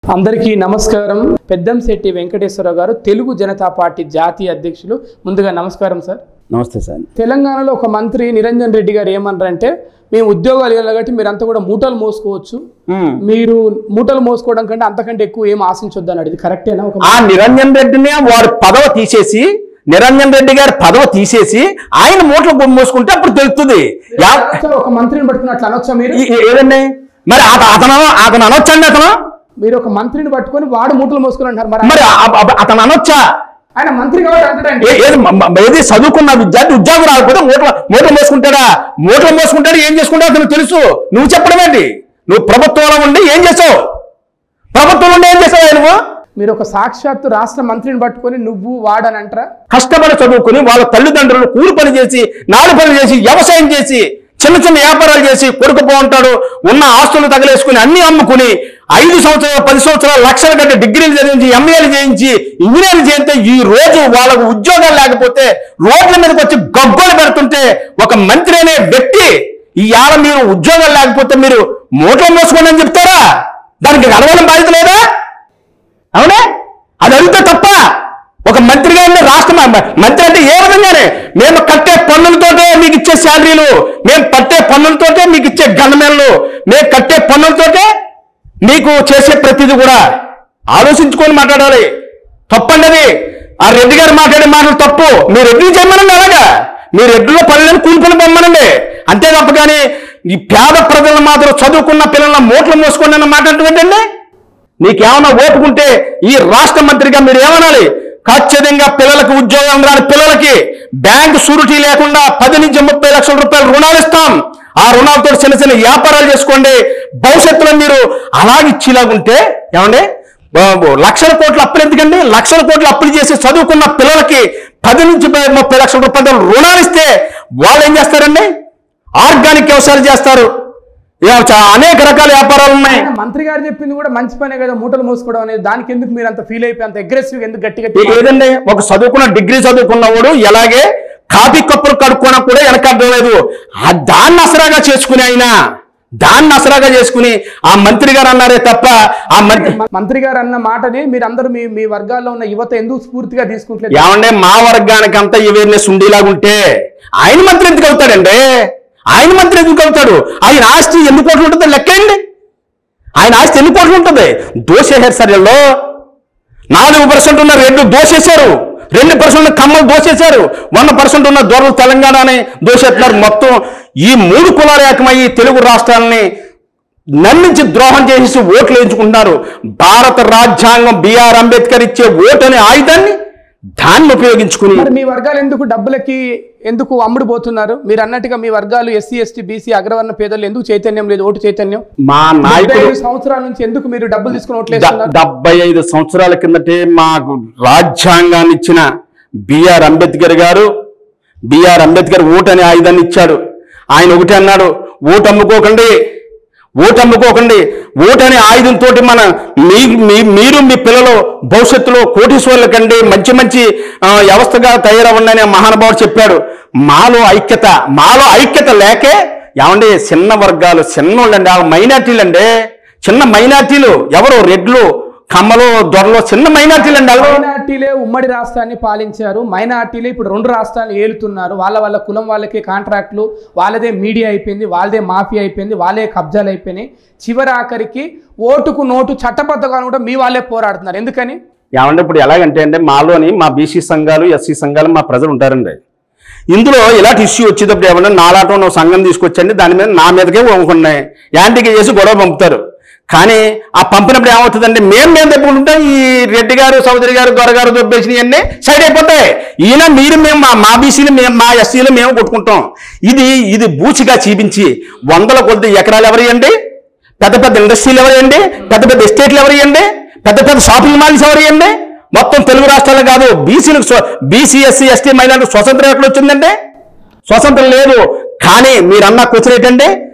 అందరికీ నమస్కారం పెద్దంశెట్టి వెంకటేశ్వరరావు గారు తెలుగు జనతా పార్టీ జాతీయ అధ్యక్షులు ముందుగా నమస్కారం సార్ నమస్తే సార్ తెలంగాణలో ఒక మంత్రి నిరంజన్ రెడ్డి గారు ఏమన్నారంటే మేము ఉద్యోగాలు ఇవ్వాలి కాబట్టి మీరంతా కూడా మూటలు మోసుకోవచ్చు మీరు మూటలు మోసుకోవడం కంటే అంతకంటే ఎక్కువ ఏం ఆశించొద్దు అన్నాడు ఇది కరెక్టేనా ఒక ఆ నిరంజన్ రెడ్డిని వారి పదవి తీసేసి నిరంజన్ రెడ్డి గారి పదవి తీసేసి ఆయన మూటలు బొమ్మ మోసుకుంటే అప్పుడు తెలుస్తుంది యా- అనొచ్చా? ఒక మంత్రిని పట్టుకుని అట్లా అనొచ్చా మీరు ఈ- ఈ- ఏదండి మరి అత- అతను అతను అనొచ్చండి అతను మీరు ఒక మంత్రిని పట్టుకొని వాడు మూటలు మోసుకుని అంటారు మరి మరి ఆ- ఆ- అతను అనొచ్చా ఆయన మంత్రి కాబట్టి అంటాడండి ఏ- ఏది మ- మ- ఏది చదువుకున్న విద్యార్థి ఉద్యోగం రాకపోతే మూటలు మూటలు మోసుకుంటాడా మూటలు మోసుకుంటాడు ఏం చేసుకుంటాడో అతను తెలుసు నువ్వు చెప్పడం ఏంటి నువ్వు ప్రభుత్వంలో ఉండి ఏం చేసావు ప్రభుత్వంలో ఉండి ఏం చేసావు నువ్వు మీరు ఒక సాక్షాత్తు రాష్ట్ర మంత్రిని పట్టుకొని నువ్వు వాడని అంటారా కష్టపడి చదువుకుని వాళ్ళ తల్లిదండ్రులు కూలి పని చేసి నాలుగు పని చేసి వ్యవసాయం చేసి చిన్న చిన్న వ్యాపారాలు చేసి కొడుకు బాగుంటాడు ఉన్న ఆస్తులు తగలేసుకుని అన్ని అమ్ముకుని ఐదు సంవత్సరాలు పది సంవత్సరాలు లక్షల గంట డిగ్రీలు చదివించి ఎంఏలు చేయించి ఇంజనీర్లు చేయితే ఈ రోజు వాళ్ళకు ఉద్యోగాలు లేకపోతే రోడ్ల మీదకి వచ్చి గొగ్గలు పెడుతుంటే ఒక మంత్రి అనే వ్యక్తి ఇవాళ మీరు ఉద్యోగాలు లేకపోతే మీరు మూటలు మోసుకోండి అని చెప్తారా దానికి అడవడం బాధ్యత లేదా అవునే అది అడిగితే తప్ప ఒక మంత్రి గారిని రాష్ట్ర మ- మంత్రి అంటే ఏ విధంగానే మేము కట్టే పన్నులతోటే మీకు ఇచ్చే శాలరీలు మేము పట్టే పన్నులతోటే మీకు ఇచ్చే గణమేళ్ళు మేము కట్టే పన్నులతోటే మీకు చేసే ప్రతిదీ కూడా ఆలోచించుకొని మాట్లాడాలి తప్పండి అది ఆ రెడ్డి గారు మాట్లాడే మాటలు తప్పు మీరు రెడ్డిని చేయమనండి అలాగా మీరు రెడ్డిలో పనులను కూలిపని పొమ్మనండి అంతే తప్ప కానీ ఈ పేద ప్రజలను మాత్రం చదువుకున్న పిల్లల మూటలు మోసుకోండి అన్న మాట ఏంటండి నీకేమైనా ఓపుకుంటే ఈ రాష్ట్ర మంత్రిగా మీరు ఏమనాలి ఖచ్చితంగా పిల్లలకు ఉద్యోగం రాని పిల్లలకి బ్యాంక్ షూరిటీ లేకుండా పది నుంచి ముప్పై లక్షల రూపాయలు రుణాలు ఇస్తాం ఆ రుణాలతో చిన్న చిన్న వ్యాపారాలు చేసుకోండి భవిష్యత్తులో మీరు అలాగే ఇచ్చేలాగుంటే ఏమండి బాబు, లక్షల కోట్ల అప్పులు ఎందుకండి లక్షల కోట్ల అప్పులు చేసి చదువుకున్న పిల్లలకి పది నుంచి ప- ముప్పై లక్షల రూపాయలు రుణాలు ఇస్తే వాళ్ళు ఏం చేస్తారండి ఆర్గానిక్ వ్యవసాయాలు చేస్తారు ఇలా చా- అనేక రకాల వ్యాపారాలు ఉన్నాయి ఆయన మంత్రి గారు చెప్పింది కూడా మంచి పనే కదా మూటలు మోసుకోవడం అనేది దానికి ఎందుకు మీరు అంత ఫీల్ అయిపోయి అంత అగ్రెసివ్ ఎందుకు గట్టి గట్టి ఏ- ఏదండి ఒక చదువుకున్న డిగ్రీ చదువుకున్నవాడు ఎలాగే కాఫీ కప్పులు కడుక్కోవడం కూడా వెనకడ్డం లేదు ఆ దాన్ని అసరాగా చేసుకుని ఆయన దాన్ని అసరాగా చేసుకుని ఆ మంత్రి గారు అన్నారే తప్ప ఆ మంత్రి మ- మంత్రి గారు అన్న మాటని మీరు అందరూ మీ మీ వర్గాల్లో ఉన్న యువత ఎందుకు స్ఫూర్తిగా తీసుకుంటలేదు ఏమంటే మా వర్గానికి అంతా అవేర్నెస్ ఉండేలాగుంటే ఆయన మంత్రి ఎందుకు అవుతాడండి ఆయన మంత్రి ఎందుకు అవుతాడు ఆయన ఆస్తి ఎన్ని కోట్లు ఉంటుందో లెక్కండి ఆయన ఆస్తి ఎన్ని కోట్లు ఉంటుంది దోసేశారు సార్ వీళ్ళు నాలుగు పర్సెంట్ ఉన్న రెండు దోసేశారు రెండు పర్సెంట్ కమ్మలు దోసేశారు వన్ పర్సెంట్ ఉన్న దొరలు తెలంగాణని దోసేస్తున్నారు మొత్తం ఈ మూడు కులాల ఏకమయ్యి తెలుగు రాష్ట్రాలని నమ్మించి ద్రోహం చేసేసి ఓట్లు వేయించుకుంటున్నారు భారత రాజ్యాంగం బిఆర్ అంబేద్కర్ ఇచ్చే ఓటు అనే ఆయుధాన్ని దాన్ని ఉపయోగించుకుని మరి మీ వర్గాలు ఎందుకు డబ్బులకి ఎందుకు అమ్ముడు పోతున్నారు మీరు అన్నట్టుగా మీ వర్గాలు ఎస్సీ ఎస్టీ బీసీ అగ్రవర్ణ పేదలు ఎందుకు చైతన్యం లేదు ఓటు చైతన్యం మా డెబ్బై నాయకుడు ఐదు సంవత్సరాల నుంచి ఎందుకు మీరు డబ్బులు తీసుకుని ద- ఓట్లేస్తున్నారు డెబ్బై ఐదు సంవత్సరాల కిందటే మాకు రాజ్యాంగాన్ని ఇచ్చిన బిఆర్ అంబేద్కర్ గారు బిఆర్ అంబేద్కర్ ఓటు అనే ఆయుధాన్ని ఇచ్చాడు ఆయన ఒకటి అన్నాడు ఓటు అమ్ముకోకండి ఓటు అమ్ముకోకండి ఓటు అనే ఆయుధంతో మన మీ మీ- మీరు మీ పిల్లలు భవిష్యత్తులో కోటీశ్వర్ల కండి మంచి మంచి ఆ, వ్యవస్థగా తయారవ్వండి అని ఆ మహానుభావుడు చెప్పాడు మాలో ఐక్యత మాలో ఐక్యత లేకే ఏమండి చిన్న వర్గాలు చిన్నోళ్ళండి ఆ మైనార్టీలు అండి చిన్న మైనార్టీలు ఎవరు రెడ్లు కమ్మలు దొరలు చిన్న మైనార్టీలు అండి వాళ్ళు మైనార్టీలే ఉమ్మడి రాష్ట్రాన్ని పాలించారు మైనార్టీలే ఇప్పుడు రెండు రాష్ట్రాలు ఏలుతున్నారు వాళ్ళ వాళ్ళ కులం వాళ్ళకి కాంట్రాక్ట్లు వాళ్ళదే మీడియా అయిపోయింది వాళ్ళదే మాఫియా అయిపోయింది వాళ్ళే కబ్జాలు అయిపోయినాయి చివరి ఆఖరికి ఓటుకు నోటు చట్టబద్ధంగా కూడా మీ వాళ్ళే పోరాడుతున్నారు ఎందుకని ఏమంటే ఇప్పుడు ఎలాగంటే అంటే మాలోని మా బీసీ సంఘాలు ఎస్సీ సంఘాలు మా ప్రజలు ఉంటారండి ఇందులో ఇలాంటి ఇష్యూ వచ్చేటప్పుడు ఏమన్నా నాలాటం నువ్వు సంఘం తీసుకొచ్చండి దాని మీద నా మీదకే వంకున్నాయి యాంటీకి చేసి గొడవ పంపుతారు కానీ ఆ పంపినప్పుడు ఏమవుతుందంటే మేము మేము తెప్పుకుంటాం ఈ రెడ్డి గారు చౌదరి గారు దొరగారు దొబ్బేసినవన్నీ సైడ్ అయిపోతాయి ఈయన మీరు మేము మా మా బీసీలు మేము మా ఎస్సీలు మేము కొట్టుకుంటాం ఇది ఇది బూచిగా చూపించి వందల కొద్ది ఎకరాలు ఎవరియండి పెద్ద పెద్ద ఇండస్ట్రీలు ఎవరియండి పెద్ద పెద్ద ఎస్టేట్లు ఎవరియండి పెద్ద పెద్ద షాపింగ్ మాల్స్ ఎవరియండి మొత్తం తెలుగు రాష్ట్రాలు కాదు బీసీలకు బీసీ ఎస్సీ ఎస్టీ మహిళలకు స్వతంత్రం ఎక్కడ వచ్చిందంటే స్వతంత్రం లేదు కానీ మీరన్న క్వశ్చన్ ఏంటంటే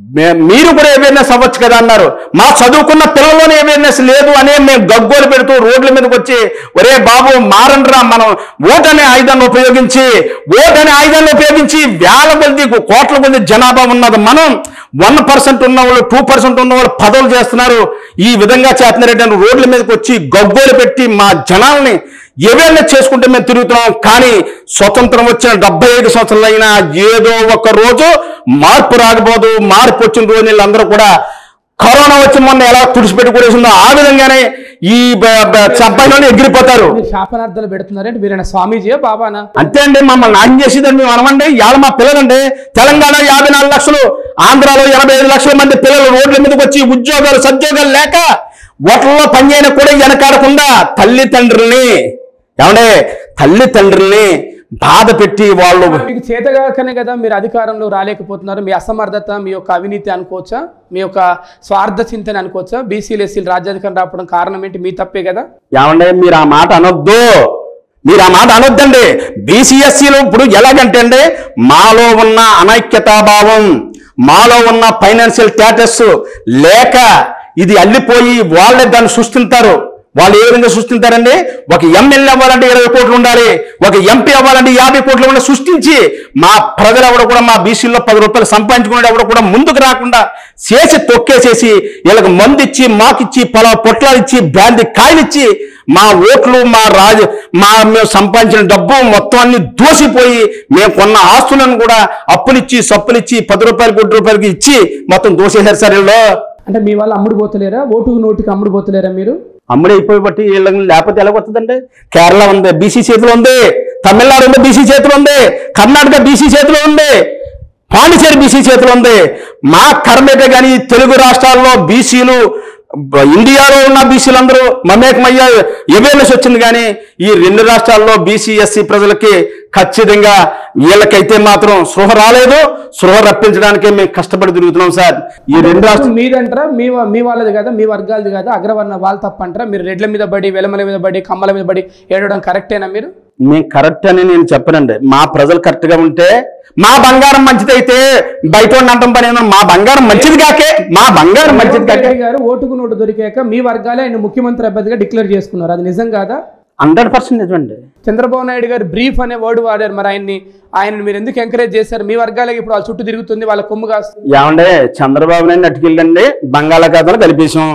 మే- మీరు కూడా అవేర్నెస్ అవ్వచ్చు కదా అన్నారు మా చదువుకున్న పిల్లల్లోనే అవేర్నెస్ లేదు అనే మేము గగ్గోలు పెడుతూ రోడ్ల మీదకి వచ్చి ఒరే బాబు మారండ్రా మనం ఓట్ అనే ఆయుధాన్ని ఉపయోగించి ఓట్ అనే ఆయుధాన్ని ఉపయోగించి వేల కొద్ది కోట్ల కొద్ది జనాభా ఉన్నది మనం వన్ పర్సెంట్ ఉన్న వాళ్ళు టూ పర్సెంట్ ఉన్న వాళ్ళు పదవులు చేస్తున్నారు ఈ విధంగా చేస్తున్నారంటే అని రోడ్ల మీదకి వచ్చి గగ్గోలు పెట్టి మా జనాల్ని ఏవేళ్ళ చేసుకుంటే మేము తిరుగుతున్నాం కానీ స్వతంత్రం వచ్చిన డెబ్బై ఐదు సంవత్సరాలు అయినా ఏదో ఒక రోజు మార్పు రాకపోదు మార్పు వచ్చిన రోజు వీళ్ళందరూ కూడా కరోనా వచ్చి మొన్న ఎలా తుడిచిపెట్టి కూరేసిందో ఆ విధంగానే ఈ చబ్బాయిలోనే ఎగిరిపోతారు మీరు శాపనార్థాలు పెడుతున్నారంటే మీరైనా స్వామీజీయా బాబానా అంతే అండి మమ్మల్ని నాశనం చేసేదండి మేము అనమండి ఇవాళ మా పిల్లలండి తెలంగాణ యాభై నాలుగు లక్షలు ఆంధ్రాలో ఎనభై ఐదు లక్షల మంది పిల్లలు రోడ్ల మీదకి వచ్చి ఉద్యోగాలు సద్యోగాలు లేక ఓట్లలో పనిచేయన కూడా వెనకాడకుండా తల్లిదండ్రుల్ని ఏమండే తల్లిదండ్రుల్ని బాధ పెట్టి వాళ్ళు మీకు చేతగాకనే కదా మీరు అధికారంలో రాలేకపోతున్నారు మీ అసమర్థత మీ యొక్క అవినీతి అనుకోవచ్చా మీ యొక్క స్వార్థ చింతన అనుకోవచ్చా బీసీలు ఎస్సీలు రాజ్యాధికారం రావడం కారణం ఏంటి మీ తప్పే కదా ఏమండే మీరు ఆ మాట అనొద్దు మీరు ఆ మాట అనొద్దండి బీసీఎస్సీలు ఇప్పుడు ఎలాగంటే అండి మాలో ఉన్న అనైక్యతాభావం మాలో ఉన్న ఫైనాన్షియల్ స్టేటస్ లేక ఇది అల్లిపోయి వాళ్ళే దాన్ని సృష్టింటారు వాళ్ళు ఏ విధంగా సృష్టించారండి ఒక ఎమ్మెల్యే అవ్వాలంటే ఇరవై కోట్లు ఉండాలి ఒక ఎంపీ అవ్వాలంటే యాభై కోట్లు ఉండాలి సృష్టించి మా ప్రజలు ఎవరు కూడా మా బీసీలో పది రూపాయలు సంపాదించుకునే ఎవరు కూడా ముందుకు రాకుండా చేసి తొక్కేసేసి వీళ్ళకి మందు ఇచ్చి మాకిచ్చి పొల పొట్లాలు ఇచ్చి బ్యాంది కాయలిచ్చి మా ఓట్లు మా రాజు మా మేము సంపాదించిన డబ్బు మొత్తం అన్ని దోసిపోయి మేము కొన్న ఆస్తులను కూడా అప్పులిచ్చి సప్పులిచ్చి పది రూపాయలు కోటి రూపాయలకి ఇచ్చి మొత్తం దోసేశారు సార్ వీళ్ళు అంటే మీ వాళ్ళు అమ్ముడు పోతలేరా ఓటుకు నోటికి అమ్ముడు పోతలేరా మీరు అమ్ముడు అయిపోయి బట్టి వీళ్ళని లేకపోతే ఎలా వస్తుందండి కేరళ ఉంది బీసీ చేతిలో ఉంది తమిళనాడు ఉంది బీసీ చేతిలో ఉంది కర్ణాటక బీసీ చేతిలో ఉంది పాండిచేరి బీసీ చేతిలో ఉంది మా కర్మేటే కానీ ఈ తెలుగు రాష్ట్రాల్లో బీసీలు బ- ఇండియాలో ఉన్న బీసీలు అందరూ మమేకమయ్యా అవేర్నెస్ వచ్చింది కానీ ఈ రెండు రాష్ట్రాల్లో బీసీ ఎస్సీ ప్రజలకి ఖచ్చితంగా వీళ్ళకైతే మాత్రం సృహ రాలేదు సృహ రప్పించడానికే మేము కష్టపడి తిరుగుతున్నాం సార్ ఈ రెండు రాష్ట్ర మీదంటారా మీ వా- మీ వాళ్ళది కదా మీ వర్గాలది కదా అగ్రవర్ణ వాళ్ళు తప్పంటారా మీరు రెడ్ల మీద పడి వెలమల మీద పడి కమ్మల మీద పడి ఏడవడం కరెక్టేనా మీరు మేము కరెక్ట్ అని నేను చెప్పనండి మా ప్రజలు కరెక్ట్ గా ఉంటే మా బంగారం మంచిదైతే బయట వాడిని అంటాం పని ఏందో, మా బంగారం మంచిది కాకే మా బంగారం మంచిది కాకే రెడ్డి గారు ఓటుకు నోటు దొరికాక మీ వర్గాలే ఆయన ముఖ్యమంత్రి అభ్యర్థిగా డిక్లేర్ చేసుకున్నారు అది నిజం కాదా హండ్రెడ్ పర్సెంట్ నిజమండి చంద్రబాబు నాయుడు గారు బ్రీఫ్ అనే వర్డ్ వాడారు మరి ఆయన్ని ఆయన మీరు ఎందుకు ఎంకరేజ్ చేశారు మీ వర్గాలకి ఇప్పుడు వాళ్ళ చుట్టూ తిరుగుతుంది వాళ్ళ కొమ్ము కాస్తుంది ఏమండే చంద్రబాబు నాయుడు అటుకెళ్ళండి బంగాళాఖాతంలో కలిపేశాం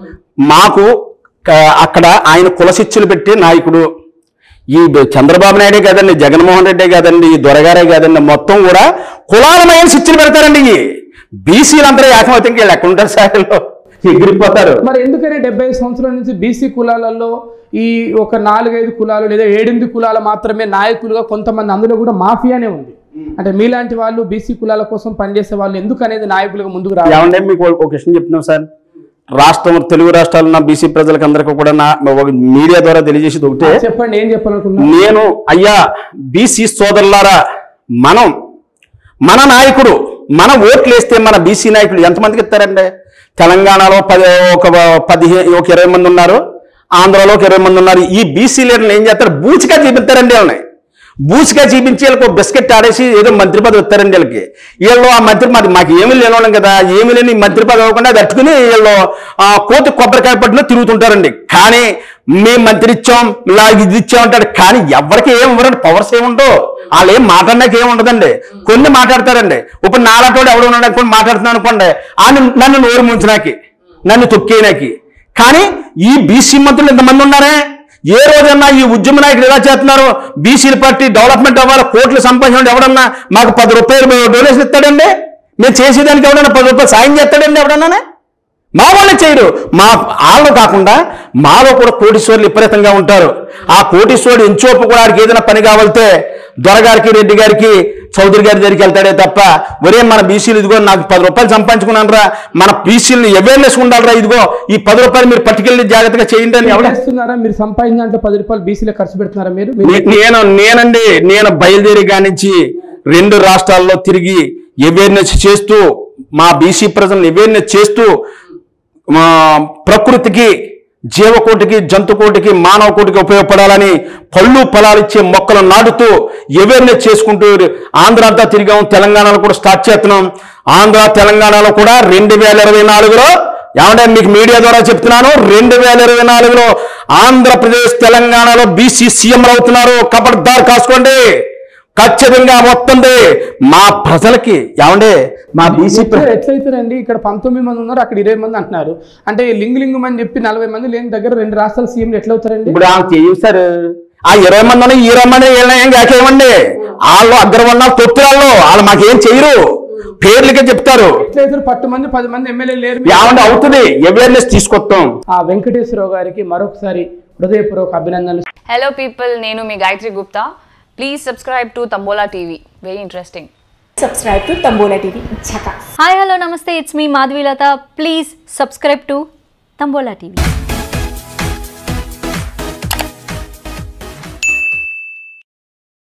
మాకు క- అక్కడ ఆయన కులశిచ్చులు పెట్టి నాయకుడు ఈ బ- చంద్రబాబు నాయుడే కాదండి జగన్మోహన్ రెడ్డే కాదండి ఈ దొరగారే కాదండి మొత్తం కూడా కులాలమైన శిక్షలు పెడతారండి ఈ బీసీలు అందరూ ఏకమైతే వీళ్ళు ఎక్కడ ఉంటారు సార్ వీళ్ళు? ఎగిరిపోతారు మరి ఎందుకని డెబ్బై ఐదు సంవత్సరాల నుంచి బీసీ కులాలలో ఈ ఒక నాలుగైదు కులాలు లేదా ఏడెనిమిది కులాలు మాత్రమే నాయకులుగా కొంతమంది అందులో కూడా మాఫియానే ఉంది అంటే మీలాంటి వాళ్ళు బీసీ కులాల కోసం పనిచేసే వాళ్ళు ఎందుకు అనేది నాయకులుగా ముందుకు రావాలి ఏమంటే మీకు ఒక క్వశ్చన్ చెప్తున్నాం సార్ రాష్ట్రం తెలుగు రాష్ట్రాలు ఉన్న బీసీ ప్రజలకు అందరికీ కూడా నా ఒక మీడియా ద్వారా తెలియజేసేది ఒకటే చెప్పండి ఏం చెప్పాలనుకున్నా నేను అయ్యా బీసీ సోదరులారా మనం మన నాయకుడు మన ఓట్లు వేస్తే మన బీసీ నాయకులు ఎంతమందికి ఇస్తారండి తెలంగాణలో పది ఒక పదిహేను ఒక ఇరవై మంది ఉన్నారు ఆంధ్రాలో ఒక ఇరవై మంది ఉన్నారు ఈ బీసీ లీడర్లు ఏం చేస్తారు బూచిగా చూపిస్తారండి వాళ్ళని బూచిగా చూపించి వీళ్ళకి ఒక బిస్కెట్ ఆడేసి ఏదో మంత్రి పదవి ఇస్తారండి వీళ్ళకి వీళ్ళు ఆ మంత్రి మాది మాకు ఏమీ లేనోళ్ళం కదా ఏమీ లేని మంత్రి పదవి అవ్వకుండా తట్టుకుని వీళ్ళు ఆ కోతి కొబ్బరికాయ పట్టులో తిరుగుతుంటారండి కానీ మేము మంత్రి ఇచ్చాం ఇలా ఇది ఇచ్చాం అంటాడు కానీ ఎవరికి ఏం ఇవ్వరండి పవర్స్ ఏముండవు వాళ్ళు ఏం మాట్లాడినాక ఏం ఉండదండి కొన్ని మాట్లాడతారండి ఇప్పుడు నాలాటోడు ఎవడు ఉన్నాడు అనుకోండి మాట్లాడుతున్నాను అనుకోండి ఆయన నన్ను నోరు ముంచినాకి నన్ను తొక్కేనాకి కానీ ఈ బీసీ మంత్రులు ఇంతమంది ఉన్నారే ఏ రోజన్నా ఈ ఉద్యమ నాయకులు ఎలా చేస్తున్నారు బీసీల పార్టీ డెవలప్మెంట్ అవ్వాలి కోట్లు సంపాదించిన ఎవడన్నా మాకు పది రూపాయలు డొనేషన్ ఇస్తాడండి మేము చేసేదానికి ఎవడన్నా పది రూపాయలు సాయం చేస్తాడండి ఎవడన్నానే మా వాళ్ళే చేయరు మా వాళ్ళు కాకుండా మాలో కూడా కోటీశ్వరులు విపరీతంగా ఉంటారు ఆ కోటీశ్వరుడు ఎంచోపు కూడా ఆడికి ఏదైనా పని కావాలితే దొరగారికి రెడ్డి గారికి చౌదరి గారి దగ్గరికి వెళ్తాడే తప్ప ఒరే మన బీసీలు ఇదిగో నాకు పది రూపాయలు సంపాదించుకున్నాను రా మన బీసీలను అవేర్నెస్ ఉండాలిరా ఇదిగో ఈ పది రూపాయలు మీరు పట్టుకెళ్ళి జాగ్రత్తగా చేయండి అని ఎవడ చేస్తున్నారా మీరు సంపాదించిన దాంట్లో పది రూపాయలు బీసీలో ఖర్చు పెడుతున్నారా మీరు మీరు నే- నేను నేనండి నేను బయలుదేరి కానించి రెండు రాష్ట్రాల్లో తిరిగి అవేర్నెస్ చేస్తూ మా బీసీ ప్రజలను అవేర్నెస్ చేస్తూ మా ప్రకృతికి జీవకోటికి జంతుకోటికి మానవ కోటికి ఉపయోగపడాలని పళ్ళు ఫలాలు ఇచ్చే మొక్కలు నాటుతూ అవేర్నెస్ చేసుకుంటూ ఆంధ్ర అంతా తిరిగాం తెలంగాణలో కూడా స్టార్ట్ చేస్తున్నాం ఆంధ్ర తెలంగాణలో కూడా రెండు వేల ఇరవై నాలుగులో ఏమంటే మీకు మీడియా ద్వారా చెప్తున్నాను రెండు వేల ఇరవై నాలుగులో ఆంధ్రప్రదేశ్ తెలంగాణలో బీసీ సీఎంలు అవుతున్నారు కబడ్దార్ కాసుకోండి ఖచ్చితంగా వస్తుంది మా ప్రజలకి ఏమండే మా బీసీ ఎట్లా ఎట్లయితారండి ఇక్కడ పంతొమ్మిది మంది ఉన్నారు అక్కడ ఇరవై మంది అంటున్నారు అంటే లింగు లింగం అని చెప్పి నలభై మంది లేని దగ్గర రెండు రాష్ట్రాల సీఎంలు ఎట్లా అవుతారండి ఇప్పుడు ఆమె చేయిస్తారు ఆ ఇరవై మంది ఉన్నాయి, ఇరవై మంది వీళ్ళని ఏం కాకేయమండి వాళ్ళు అగ్రవన్న తొత్తురాళ్ళు వాళ్ళు మాకేం చెయ్యరు పేర్లకే చెప్తారు ఎట్లయితారు పట్టు మంది పది మంది ఎమ్మెల్యేలు లేరు ఏమంటే అవుతుంది అవేర్నెస్ తీసుకొస్తాం ఆ వెంకటేశ్వరరావు గారికి మరొకసారి హృదయపూర్వక అభినందనలు హలో పీపుల్ నేను మీ Gayatri Gupta please subscribe to Tambola TV very interesting subscribe to Tambola TV. Chaka. Hi hello నమస్తే it's me Madhavilatha please subscribe to Tambola TV